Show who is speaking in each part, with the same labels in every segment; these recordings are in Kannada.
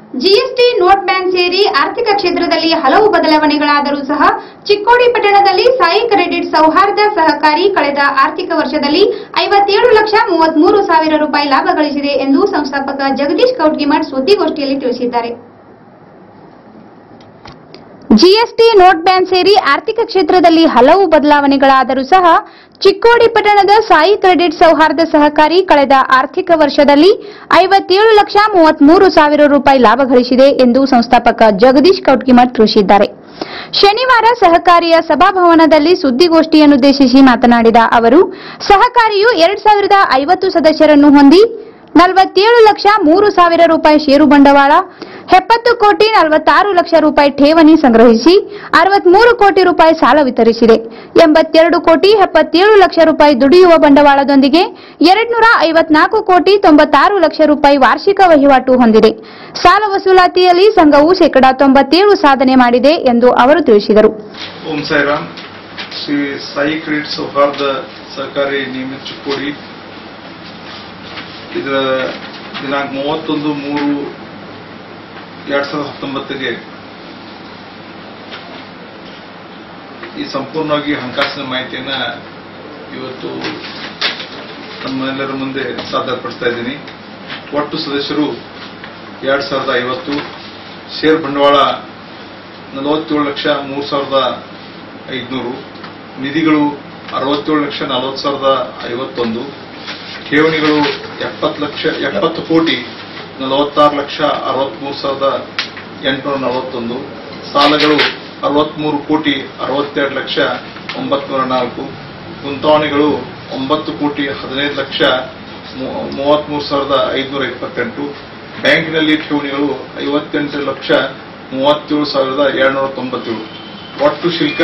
Speaker 1: ಜಿಎಸ್ಟಿ ನೋಟ್ ಬ್ಯಾನ್ ಸೇರಿ ಆರ್ಥಿಕ ಕ್ಷೇತ್ರದಲ್ಲಿ ಹಲವು ಬದಲಾವಣೆಗಳಾದರೂ ಸಹ ಚಿಕ್ಕೋಡಿ ಪಟ್ಟಣದಲ್ಲಿ ಸಾಯಿ ಕ್ರೆಡಿಟ್ ಸೌಹಾರ್ದ ಸಹಕಾರಿ ಕಳೆದ ಆರ್ಥಿಕ ವರ್ಷದಲ್ಲಿ ಐವತ್ತೇಳು ಲಕ್ಷ ಮೂವತ್ಮೂರು ಸಾವಿರ ರೂಪಾಯಿ ಲಾಭ ಗಳಿಸಿದೆ ಎಂದು ಸಂಸ್ಥಾಪಕ ಜಗದೀಶ್ ಕೌಟ್ಗಿಮಠ್ ಸುದ್ದಿಗೋಷ್ಠಿಯಲ್ಲಿ ತಿಳಿಸಿದ್ದಾರೆ ಜಿಎಸ್ಟಿ ನೋಟ್ ಬ್ಯಾನ್ ಸೇರಿ ಆರ್ಥಿಕ ಕ್ಷೇತ್ರದಲ್ಲಿ ಹಲವು ಬದಲಾವಣೆಗಳಾದರೂ ಸಹ ಚಿಕ್ಕೋಡಿ ಪಟ್ಟಣದ ಸಾಯಿ ಕ್ರೆಡಿಟ್ ಸೌಹಾರ್ದ ಸಹಕಾರಿ ಕಳೆದ ಆರ್ಥಿಕ ವರ್ಷದಲ್ಲಿ ಐವತ್ತೇಳು ಲಕ್ಷ ಮೂವತ್ಮೂರು ಸಾವಿರ ರೂಪಾಯಿ ಲಾಭ ಗಳಿಸಿದೆ ಎಂದು ಸಂಸ್ಥಾಪಕ ಜಗದೀಶ್ ಕೌಟ್ಗಿಮಠ್ ತಿಳಿಸಿದ್ದಾರೆ ಶನಿವಾರ ಸಹಕಾರಿಯ ಸಭಾಭವನದಲ್ಲಿ ಸುದ್ದಿಗೋಷ್ಠಿಯನ್ನುದ್ದೇಶಿಸಿ ಮಾತನಾಡಿದ ಅವರು ಸಹಕಾರಿಯು ಎರಡ್ ಸಾವಿರದ ಐವತ್ತು ಸದಸ್ಯರನ್ನು ಹೊಂದಿ ನಲವತ್ತೇಳು ಲಕ್ಷ ಮೂರು ಸಾವಿರ ರೂಪಾಯಿ ಷೇರು ಬಂಡವಾಳ ಎಪ್ಪತ್ತು ಕೋಟಿ ನಲವತ್ತಾರು ಲಕ್ಷ ರೂಪಾಯಿ ಠೇವಣಿ ಸಂಗ್ರಹಿಸಿ ಅರವತ್ಮೂರು ಕೋಟಿ ರೂಪಾಯಿ ಸಾಲ ವಿತರಿಸಿದೆ ಎಂಬತ್ತೆರಡು ಕೋಟಿ ಎಪ್ಪತ್ತೇಳು ಲಕ್ಷ ರೂಪಾಯಿ ದುಡಿಯುವ ಬಂಡವಾಳದೊಂದಿಗೆ ಎರಡ್ನೂರ ಐವತ್ನಾಲ್ಕು ಕೋಟಿ ತೊಂಬತ್ತಾರು ಲಕ್ಷ ರೂಪಾಯಿ ವಾರ್ಷಿಕ ವಹಿವಾಟು ಹೊಂದಿದೆ ಸಾಲ ವಸೂಲಾತಿಯಲ್ಲಿ ಸಂಘವು ಶೇಕಡಾ ತೊಂಬತ್ತೇಳು ಸಾಧನೆ ಮಾಡಿದೆ ಎಂದು ಅವರು ತಿಳಿಸಿದರು
Speaker 2: ಓಂ ಸಾಯಿರಾಮ್ ಶ್ರೀ ಸಾಯಿ ಕ್ರೆಡಿಟ್ ಸೌಹಾರ್ದ ಸಹಕಾರಿ ನಿಯಮಿತ ಚಿಕ್ಕೋಡಿ ಇದರ ದಿನಾಂಕ ಮೂವತ್ತೊಂದು ಮೂರು ಎರಡ್ ಸಾವಿರದ ಹತ್ತೊಂಬತ್ತಿಗೆ ಈ ಸಂಪೂರ್ಣವಾಗಿ ಹಣಕಾಸಿನ ಮಾಹಿತಿಯನ್ನ ಇವತ್ತು ನಮ್ಮೆಲ್ಲರ ಮುಂದೆ ಸಾದರಪಡಿಸ್ತಾ ಇದ್ದೀನಿ ಒಟ್ಟು ಸದಸ್ಯರು ಎರಡ್ ಸಾವಿರದ ಐವತ್ತು ಷೇರ್ ಬಂಡವಾಳ ನಲವತ್ತೇಳು ಲಕ್ಷ ಮೂರು ಸಾವಿರದ ಐದುನೂರು ನಿಧಿಗಳು ಅರವತ್ತೇಳು ಲಕ್ಷ ನಲವತ್ತು ಸಾವಿರದ ಐವತ್ತೊಂದು ಠೇವಣಿಗಳು ಎಪ್ಪತ್ತು ಲಕ್ಷ ಎಪ್ಪತ್ತು ಕೋಟಿ ನಲವತ್ತಾರು ಲಕ್ಷ ಅರವತ್ಮೂರು ಸಾವಿರದ ಎಂಟುನೂರ ನಲವತ್ತೊಂದು ಸಾಲಗಳು ಅರವತ್ಮೂರು ಕೋಟಿ ಅರವತ್ತೆರಡು ಲಕ್ಷ ಒಂಬತ್ನೂರ ನಾಲ್ಕು ಗುಂತಾವಣೆಗಳು ಒಂಬತ್ತು ಕೋಟಿ ಹದಿನೈದು ಲಕ್ಷ ಮೂ- ಮೂವತ್ಮೂರು ಸಾವಿರದ ಐದುನೂರ ಇಪ್ಪತ್ತೆಂಟು ಬ್ಯಾಂಕಿನಲ್ಲಿ ಠೇವಣಿಗಳು ಐವತ್ತೆಂಟು ಲಕ್ಷ ಮೂವತ್ತೇಳು ಸಾವಿರದ ಎರಡ್ನೂರ ತೊಂಬತ್ತೇಳು ಒಟ್ಟು ಶುಲ್ಕ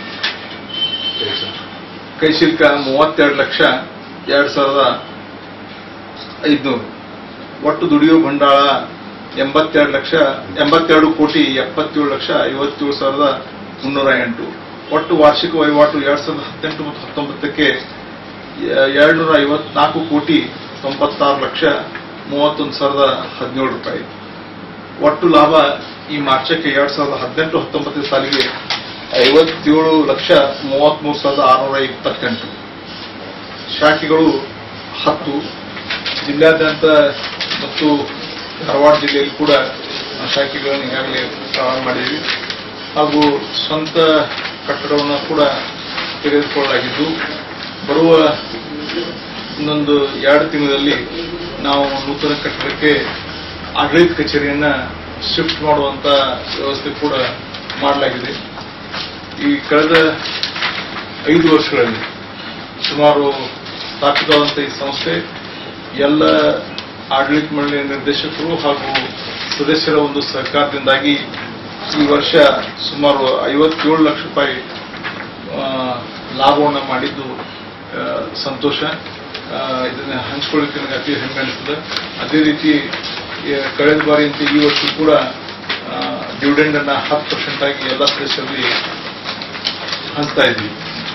Speaker 2: ಕೈ ಶುಲ್ಕ ಮೂವತ್ತೆರಡು ಲಕ್ಷ ಎರಡ್ ಸಾವಿರದ ಐದುನೂರು ಒಟ್ಟು ದುಡಿಯುವ ಬಂಡವಾಳ ಎಂಬತ್ತೆರಡು ಲಕ್ಷ ಎಂಬತ್ತೆರಡು ಕೋಟಿ ಎಪ್ಪತ್ತೇಳು ಲಕ್ಷ ಐವತ್ತೇಳು ಸಾವಿರದ ಮುನ್ನೂರ ಎಂಟು ಒಟ್ಟು ವಾರ್ಷಿಕ ವಹಿವಾಟು ಎರಡ್ ಸಾವಿರದ ಹದಿನೆಂಟು ಮತ್ತು ಹತ್ತೊಂಬತ್ತಕ್ಕೆ ಎರಡ್ನೂರ ಐವತ್ನಾಲ್ಕು ಕೋಟಿ ತೊಂಬತ್ತಾರು ಲಕ್ಷ ಮೂವತ್ತೊಂದು ಸಾವಿರದ ಹದಿನೇಳು ರೂಪಾಯಿ ಒಟ್ಟು ಲಾಭ ಈ ಮಾರ್ಚಕ್ಕೆ ಎರಡ್ ಸಾವಿರದ ಹದಿನೆಂಟು ಹತ್ತೊಂಬತ್ತನೇ ಸಾಲಿಗೆ ಐವತ್ತೇಳು ಲಕ್ಷ ಮೂವತ್ಮೂರು ಸಾವಿರದ ಆರುನೂರ ಇಪ್ಪತ್ತೆಂಟು ಶಾಖೆಗಳು ಹತ್ತು ಜಿಲ್ಲಾದ್ಯಂತ ಮತ್ತು ಧಾರವಾಡ ಜಿಲ್ಲೆಯಲ್ಲಿ ಕೂಡ ಆ ಶಾಖೆಗಳನ್ನು ಈಗಾಗಲೇ ಪ್ರಾರಂಭ ಮಾಡಿದ್ವಿ ಹಾಗೂ ಸ್ವಂತ ಕಟ್ಟಡವನ್ನು ಕೂಡ ತೆಗೆದುಕೊಳ್ಳಲಾಗಿದ್ದು ಬರುವ ಇನ್ನೊಂದು ಎರಡು ತಿಂಗಳಲ್ಲಿ ನಾವು ನೂತನ ಕಟ್ಟಡಕ್ಕೆ ಆಡಳಿತ ಕಚೇರಿಯನ್ನ ಶಿಫ್ಟ್ ಮಾಡುವಂತ ವ್ಯವಸ್ಥೆ ಕೂಡ ಮಾಡಲಾಗಿದೆ ಈ ಕಳೆದ ಐದು ವರ್ಷಗಳಲ್ಲಿ ಸುಮಾರು ಸ್ಥಾಪಿತವಾದಂಥ ಈ ಸಂಸ್ಥೆ ಎಲ್ಲ ಆಡಳಿತ ಮಂಡಳಿಯ ನಿರ್ದೇಶಕರು ಹಾಗೂ ಸದಸ್ಯರ ಒಂದು ಸಹಕಾರದಿಂದಾಗಿ ಈ ವರ್ಷ ಸುಮಾರು ಐವತ್ತೇಳು ಲಕ್ಷ ರೂಪಾಯಿ ಆ, ಲಾಭವನ್ನು ಮಾಡಿದ್ದು ಆ, ಸಂತೋಷ ಆ, ಇದನ್ನ ಹಂಚ್ಕೊಳ್ಳಿಕ್ಕೆ ನನಗೆ ಅತಿ ಹೆಮ್ಮೆ ಅನಿಸ್ತದೆ ಅದೇ ರೀತಿ ಈ ಕಳೆದ ಬಾರಿಯಂತೆ ಈ ವರ್ಷ ಕೂಡ ಡಿವಿಡೆಂಡ್ ಅನ್ನ ಹತ್ತು ಪರ್ಸೆಂಟ್ ಆಗಿ ಎಲ್ಲ ಸದಸ್ಯರಲ್ಲಿ ಹಂಚ್ತಾ ಇದ್ವಿ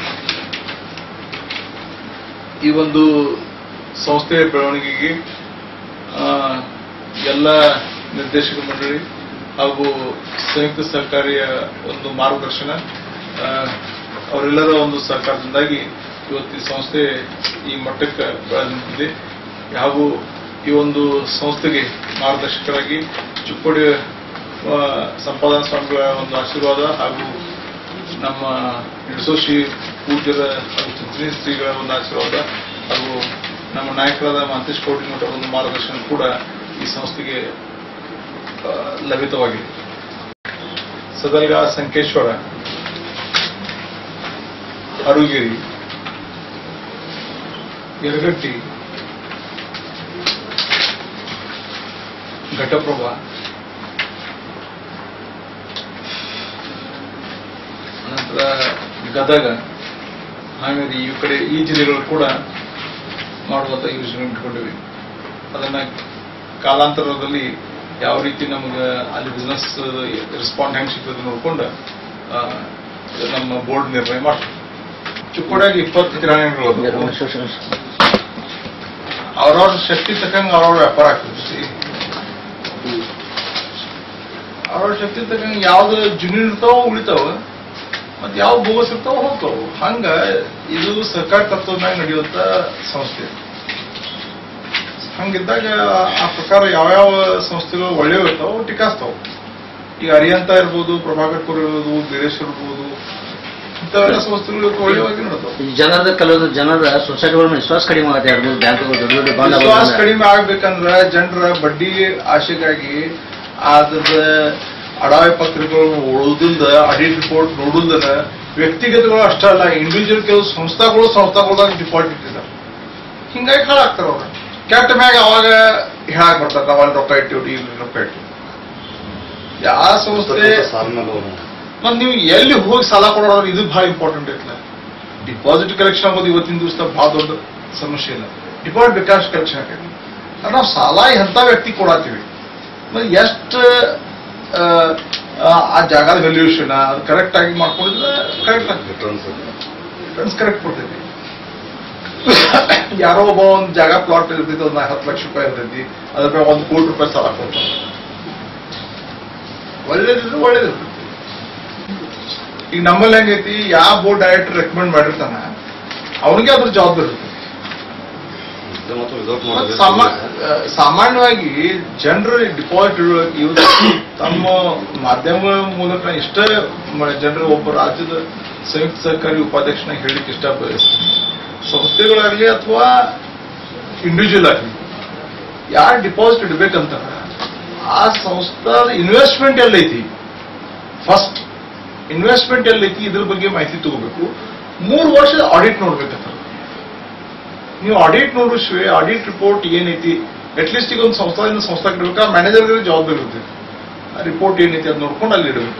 Speaker 2: ಈ ಒಂದು ಸಂಸ್ಥೆಯ ಬೆಳವಣಿಗೆಗೆ ಆ, ಎಲ್ಲ ನಿರ್ದೇಶಕ ಮಂಡಳಿ ಹಾಗೂ ಸಂಯುಕ್ತ ಸಹಕಾರಿಯ ಒಂದು ಮಾರ್ಗದರ್ಶನ ಆ, ಅವರೆಲ್ಲರ ಒಂದು ಸಹಕಾರದಿಂದಾಗಿ ಇವತ್ತು ಈ ಸಂಸ್ಥೆ ಈ ಮಟ್ಟಕ್ಕೆ ಬೆಳೆದು ನಿಂತಿದೆ ಹಾಗೂ ಈ ಒಂದು ಸಂಸ್ಥೆಗೆ ಮಾರ್ಗದರ್ಶಕರಾಗಿ ಚಿಕ್ಕೋಡಿ ಆ, ಸಂಪಾದನಾ ಸ್ವಾಮಿಗಳ ಒಂದು ಆಶೀರ್ವಾದ ಹಾಗೂ ನಮ್ಮ ಇಡಸೋಶಿ ಪೂಜ್ಯರ ಹಾಗೂ ಚಿಂತನೆ ಶ್ರೀಗಳ ಒಂದು ಆಶೀರ್ವಾದ ಹಾಗೂ ನಮ್ಮ ನಾಯಕರಾದ ಮಂತೇಶ್ ಕೌಟಿಮಠ ಒಂದು ಮಾರ್ಗದರ್ಶನ ಕೂಡ ಈ ಸಂಸ್ಥೆಗೆ ಆ, ಲಭ್ಯತವಾಗಿದೆ ಸದಲ್ಗ ಸಂಕೇಶ್ವರ ಅರುಗಿರಿ ಯರಗಟ್ಟಿ ಘಟಪ್ರಭಾ ನಂತರ ಗದಗ ಹಾವೇರಿ ಈ ಕಡೆ ಈ ಜಿಲ್ಲೆಗಳು ಕೂಡ ಮಾಡುವಂತ ಯೋಜನೆ ಇಟ್ಕೊಂಡಿವಿ ಅದನ್ನ ಕಾಲಾಂತರದಲ್ಲಿ ಯಾವ ರೀತಿ ನಮಗೆ ಅಲ್ಲಿ ಬಿಸ್ನೆಸ್ ರೆಸ್ಪಾಂಡ್ ಹೆಂಗ್ ಸಿಗ್ತದೆ ನೋಡ್ಕೊಂಡು ಆ, ನಮ್ಮ ಬೋರ್ಡ್ ನಿರ್ಣಯ ಮಾಡ್ತೀವಿ ಚಿಕ್ಕೋಡಿಯಾಗಿ ಇಪ್ಪತ್ತು ಕಿರಾಣಿಗಳು ಅವ್ರವ್ರ ಶಕ್ತಿ ತಕ್ಕಂಗೆ ಅವ್ರವ್ರ ವ್ಯಾಪಾರ ಆಗ್ತದೆ ಅವ್ರ ಶಕ್ತಿ ತಕ್ಕಂಗೆ ಯಾವ್ದು ಜುನಿಯರ್ ಇರ್ತಾವ ಉಳಿತಾವ ಮತ್ತೆ ಯಾವ ಬೋಗಸ್ ಇರ್ತಾವ ಹೋಗ್ತಾವ ಹಂಗ ಇದು ಸರ್ಕಾರ ತತ್ವದ ಮ್ಯಾಗ ನಡೆಯುವಂತ ಸಂಸ್ಥೆ ಹಂಗಿದ್ದಾಗ ಆ ಪ್ರಕಾರ ಯಾವ್ಯಾವ ಸಂಸ್ಥೆಗಳು ಒಳ್ಳೆಯವು ಇರ್ತಾವ ಟೀಕಾಸ್ತಾವ ಈಗ ಅರಿಯಂತ ಇರ್ಬೋದು ಪ್ರಭಾಕರ್ ಪುರ ಇರ್ಬೋದು ಬೀರೇಶ್ವರ್ ಇರ್ಬೋದು ಇಂಥವೆಲ್ಲ ಸಂಸ್ಥೆಗಳು ಇವತ್ತು ಒಳ್ಳೆಯವಾಗಿ ನಡೆದವು
Speaker 3: ಈ ಜನರದ ಕೆಲವೊಂದು ಜನರ ಸೊಸೈಟಿಗಳ ಮೇಲೆ ವಿಶ್ವಾಸ ಕಡಿಮೆ ಆಗುತ್ತೆ ಎರಡು ಮೂರು ಬ್ಯಾಂಕ್ಗಳು ದೊಡ್ಡ ದೊಡ್ಡ ಬಾಂಡ್
Speaker 2: ವಿಶ್ವಾಸ ಕಡಿಮೆ ಆಗ್ಬೇಕಂದ್ರ ಜನರ ಬಡ್ಡಿ ಆಶೆಗಾಗಿ ಅದ್ರದ ಅಡಾವೆ ಪತ್ರಗಳು ಓದೋದಿಂದ ಆಡಿಟ್ ರಿಪೋರ್ಟ್ ನೋಡುದನ್ನ ವ್ಯಕ್ತಿಗತಗಳು ಅಷ್ಟೇ ಅಲ್ಲ ಇಂಡಿವಿಜುವಲ್ ಕೆಲವು ಸಂಸ್ಥಾಗಳು ಸಂಸ್ಥಾಗಳದಾಗ ಡಿಪಾಸಿಟ್ ಇಟ್ಟಿದ್ದಾರೆ ಹಿಂಗಾಗಿ ಹಾಳಾಗ್ತಾರ ಅವ್ರ ಕೆಟ್ಟ ಮ್ಯಾಗ ಅವಾಗ ಹೇಳಕ್ ಬರ್ತಾರೆ ನಾವು ಅಲ್ಲಿ ರೊಕ್ಕ ಇಟ್ಟಿವ್ರಿ ಇಲ್ಲಿ ರೊಕ್ಕ ಇಟ್ಟಿವಿ ಯಾವ ಸಂಸ್ಥೆ ಮತ್ ನೀವು ಎಲ್ಲಿ ಹೋಗಿ ಸಾಲ ಕೊಡೋದ್ರ ಇದು ಬಹಳ ಇಂಪಾರ್ಟೆಂಟ್ ಐತಲ್ಲ ಡಿಪಾಸಿಟ್ ಕಲೆಕ್ಷನ್ ಆಗೋದು ಇವತ್ತಿನ ದಿವಸ ಬಹಳ ದೊಡ್ಡ ಸಮಸ್ಯೆ ಇಲ್ಲ ಡಿಪಾಸಿಟ್ ಬೇಕಾದಷ್ಟು ಕಲೆಕ್ಷನ್ ಆಗೈತಿ ಆದ್ರೆ ನಾವು ಸಾಲ ಎಂತ ವ್ಯಕ್ತಿ ಕೊಡತ್ತೀವಿ ಮತ್ತೆ ಎಷ್ಟು ಆ ಜಾಗದ ವ್ಯಾಲ್ಯೂಷನ್ ಅದು ಕರೆಕ್ಟ್ ಆಗಿ ಮಾಡ್ಕೊಂಡಿದ್ರೆ ಕರೆಕ್ಟ್ ಆಗ್ತೈತಿ ರಿಟರ್ನ್ಸ್ ಕರೆಕ್ಟ್ ಕೊಡ್ತೈತಿ ಯಾರೋ ಒಬ್ಬ ಒಂದು ಜಾಗ ಪ್ಲಾಟ್ ಇರ್ತೈತಿ ಒಂದು ಹತ್ತು ಲಕ್ಷ ರೂಪಾಯಿ ಇರ್ತೈತಿ ಅದ್ರ ಮೇಲೆ ಒಂದು ಕೋಟಿ ರೂಪಾಯಿ ಸಾಲ ಕೊಡ್ತಾನೆ ಒಳ್ಳೇದಿದ್ರೆ ಒಳ್ಳೇದಿರ್ತೈತಿ ಈಗ ನಮ್ಮಲ್ಲಿ ಹೆಂಗೈತಿ ಯಾವ ಬೋರ್ಡ್ ಡೈರೆಕ್ಟರ್ ರೆಕಮೆಂಡ್ ಮಾಡಿರ್ತಾನ ಅವನಿಗೆ ಅದ್ರ ಜವಾಬ್ದಾರಿ ಇರ್ತೈತಿ ಮತ್ತ್ ಸಾಮಾ- ಆ, ಸಾಮಾನ್ಯವಾಗಿ ಜನರು ಡಿಪಾಸಿಟ್ ಇವ್ರು ತಮ್ಮ ಮಾಧ್ಯಮಗಳ ಮೂಲಕ ಇಷ್ಟ ಜನರು ಒಬ್ಬ ರಾಜ್ಯದ ಸಂಯುಕ್ತ ಸರ್ಕಾರಿ ಉಪಾಧ್ಯಕ್ಷನ ಹೇಳಿಕ್ಕೆ ಇಷ್ಟ ಬಯಸ್ತೀನಿ ಸಂಸ್ಥೆಗಳಾಗ್ಲಿ ಅಥವಾ ಇಂಡಿವಿಜುವಲ್ ಆಗಲಿ ಯಾರು ಡಿಪಾಸಿಟ್ ಇಡ್ಬೇಕಂತ ಆ ಸಂಸ್ಥಾ ಇನ್ವೆಸ್ಟ್ಮೆಂಟ್ ಎಲ್ಲೈತಿ ಫಸ್ಟ್ ಇನ್ವೆಸ್ಟ್ಮೆಂಟ್ ಎಲ್ಲೈತಿ ಇದ್ರ ಬಗ್ಗೆ ಮಾಹಿತಿ ತಗೋಬೇಕು ಮೂರು ವರ್ಷದ ಆಡಿಟ್ ನೋಡ್ಬೇಕಂತ ನೀವು ಆಡಿಟ್ ನೋಡಿಸ್ವೆ ಆಡಿಟ್ ರಿಪೋರ್ಟ್ ಏನೈತಿ ಅಟ್ಲೀಸ್ಟ್ ಈಗ ಒಂದು ಸಂಸ್ಥಾದಿಂದ ಸಂಸ್ಥಾ ಇಡಬೇಕು ಆ ಮ್ಯಾನೇಜರ್ಗಳಿಗೆ ಜವಾಬ್ದಾರಿ ಇರುತ್ತೆ ಆ ರಿಪೋರ್ಟ್ ಏನೈತಿ ಅದು ನೋಡ್ಕೊಂಡು ಅಲ್ಲಿ ಇಡಬೇಕು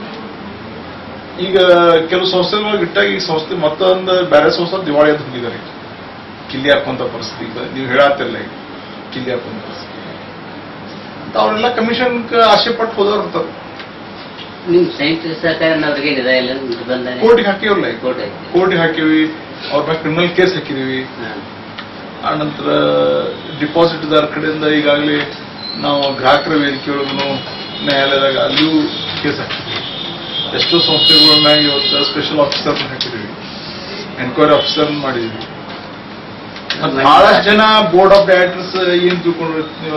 Speaker 2: ಈಗ ಕೆಲವು ಸಂಸ್ಥೆಗಳಿಗೆ ಇಟ್ಟಾಗ ಈ ಸಂಸ್ಥೆ ಮತ್ತೊಂದು ಬೇರೆ ಸಂಸ್ಥೆ ದಿವಾಳಿ ಅಂತ ಹೋಗಿದ್ದಾರೆ ಕಿಲ್ಲಿ ಹಾಕುವಂತ ಪರಿಸ್ಥಿತಿ ಈಗ ನೀವು ಹೇಳತ್ತಿಲ್ಲ ಈಗ ಕಿಲ್ಲಿ ಹಾಕುವಂತ ಪರಿಸ್ಥಿತಿ ಅಂತ ಅವರೆಲ್ಲ ಕಮಿಷನ್ ಆಸೆ ಪಟ್ಟು ಹೋದವ್ರು ಇರ್ತಾರೆ
Speaker 3: ನಿಮ್ ಸಂಯುಕ್ತ ಸಹಕಾರ ಅವ್ರಿಗೆ ಏನಿದೆ ಇಲ್ಲ ನಿರ್ಬಂಧನೆ
Speaker 2: ಕೋರ್ಟಿಗೆ ಹಾಕಿವ್ರಲ್ಲ ಈಗ
Speaker 3: ಕೋರ್ಟ್ ಐತಿ
Speaker 2: ಕೋರ್ಟಿಗೆ ಹಾಕಿವಿ ಅವ್ರ ಮೇಲೆ ಕ್ರಿಮಿನಲ್ ಕೇಸ್ ಹಾಕಿದೀವಿ
Speaker 3: ಹಾ.
Speaker 2: ಆ ನಂತರ ಡಿಪಾಸಿಟ್ದಾರ ಕಡೆಯಿಂದ ಈಗಾಗಲೇ ನಾವು ಗ್ರಾಹಕರ ವೇದಿಕೆ ಒಳಗೂ ನ್ಯಾಯಾಲಯದಾಗ ಅಲ್ಲಿಯೂ ಕೇಸ್ ಹಾಕಿದ್ವಿ ಎಷ್ಟೋ ಸಂಸ್ಥೆಗಳ ಮ್ಯಾಗ ಇವತ್ತು ಸ್ಪೆಷಲ್ ಆಫೀಸರ್ ಹಾಕಿದೀವಿ ಎನ್ಕ್ವೈರಿ ಆಫೀಸರ್ ಮಾಡಿದೀವಿ ಮತ್ತ್ ಬಹಳಷ್ಟು ಜನ ಬೋರ್ಡ್ ಆಫ್ ಡೈರೆಕ್ಟರ್ಸ್ ಏನ್ ತಿಳ್ಕೊಂಡಿರ್ತೀವಿ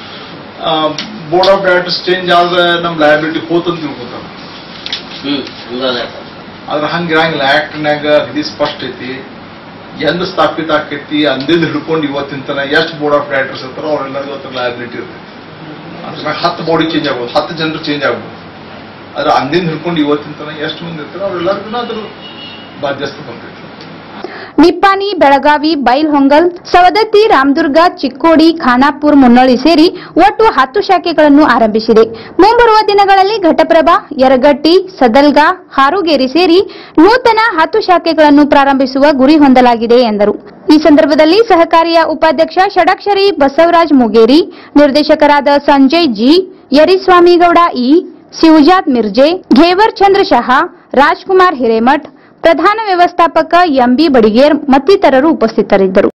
Speaker 2: ಬೋರ್ಡ್ ಆಫ್ ಡೈರೆಕ್ಟರ್ಸ್ ಚೇಂಜ್ ಆದ್ರೆ ನಮ್ ಲಯಬಿಲಿಟಿ ಹೋತಂತ ತಿಳ್ಕೊತಾರ
Speaker 3: ಹ್ಮ್ ಹಂಗದ
Speaker 2: ಆದ್ರೆ ಹಂಗಿರಂಗಿಲ್ಲ ಆಕ್ಟ್ನಾಗ ಅಗದಿ ಸ್ಪಷ್ಟ ಐತಿ ಎಂದ ಸ್ಥಾಪಿತ ಆಕೈತಿ ಅಂದಿಂದ ಹಿಡ್ಕೊಂಡು ಇವತ್ತಿನ ತನ ಎಷ್ಟು ಬೋರ್ಡ್ ಆಫ್ ಡೈರೆಕ್ಟರ್ಸ್ ಇರ್ತಾರೋ ಅವರೆಲ್ಲರಿಗೂ ಅದ್ರ ಲಯಬಿಲಿಟಿ ಇರ್ತೈತಿ ಅದ್ರ ಹತ್ತು ಬಾಡಿ ಚೇಂಜ್ ಆಗ್ಬೋದು ಹತ್ತು ಜನರು ಚೇಂಜ್ ಆಗ್ಬೋದು ಆದ್ರೆ ಅಂದಿಂದ ಹಿಡ್ಕೊಂಡು ಇವತ್ತಿನ ತನ ಎಷ್ಟು ಮಂದಿ ಇರ್ತಾರೋ ಅವರೆಲ್ಲರಿಗೂ ಅದ್ರ ಬಾಧ್ಯಸ್ಥ ಬರ್ತೈತಿ
Speaker 1: ನಿಪ್ಪಾಣಿ ಬೆಳಗಾವಿ ಬೈಲ್ಹೊಂಗಲ್ ಸವದತ್ತಿ ರಾಮದುರ್ಗ ಚಿಕ್ಕೋಡಿ ಖಾನಾಪುರ್ ಮುನ್ನೋಳಿ ಸೇರಿ ಒಟ್ಟು ಹತ್ತು ಶಾಖೆಗಳನ್ನು ಆರಂಭಿಸಿದೆ ಮುಂಬರುವ ದಿನಗಳಲ್ಲಿ ಘಟಪ್ರಭಾ ಯರಗಟ್ಟಿ ಸದಲ್ಗಾ ಹಾರುಗೇರಿ ಸೇರಿ ನೂತನ ಹತ್ತು ಶಾಖೆಗಳನ್ನು ಪ್ರಾರಂಭಿಸುವ ಗುರಿ ಹೊಂದಲಾಗಿದೆ ಎಂದರು ಈ ಸಂದರ್ಭದಲ್ಲಿ ಸಹಕಾರಿಯ ಉಪಾಧ್ಯಕ್ಷ ಷಡಕ್ಷರಿ ಬಸವರಾಜ್ ಮುಗೇರಿ ನಿರ್ದೇಶಕರಾದ ಸಂಜಯ್ ಜಿ ಯರಿಸ್ವಾಮಿಗೌಡ ಇ ಶಿವಜಾತ್ ಮಿರ್ಜೆ ಘೇವರ್ ಚಂದ್ರ ಶಹಾ ರಾಜ್ಕುಮಾರ್ ಹಿರೇಮಠ್ ಪ್ರಧಾನ ವ್ಯವಸ್ಥಾಪಕ ಎಂಬಿ ಬಡಿಗೇರ್ ಮತ್ತಿತರರು ಉಪಸ್ಥಿತರಿದ್ದರು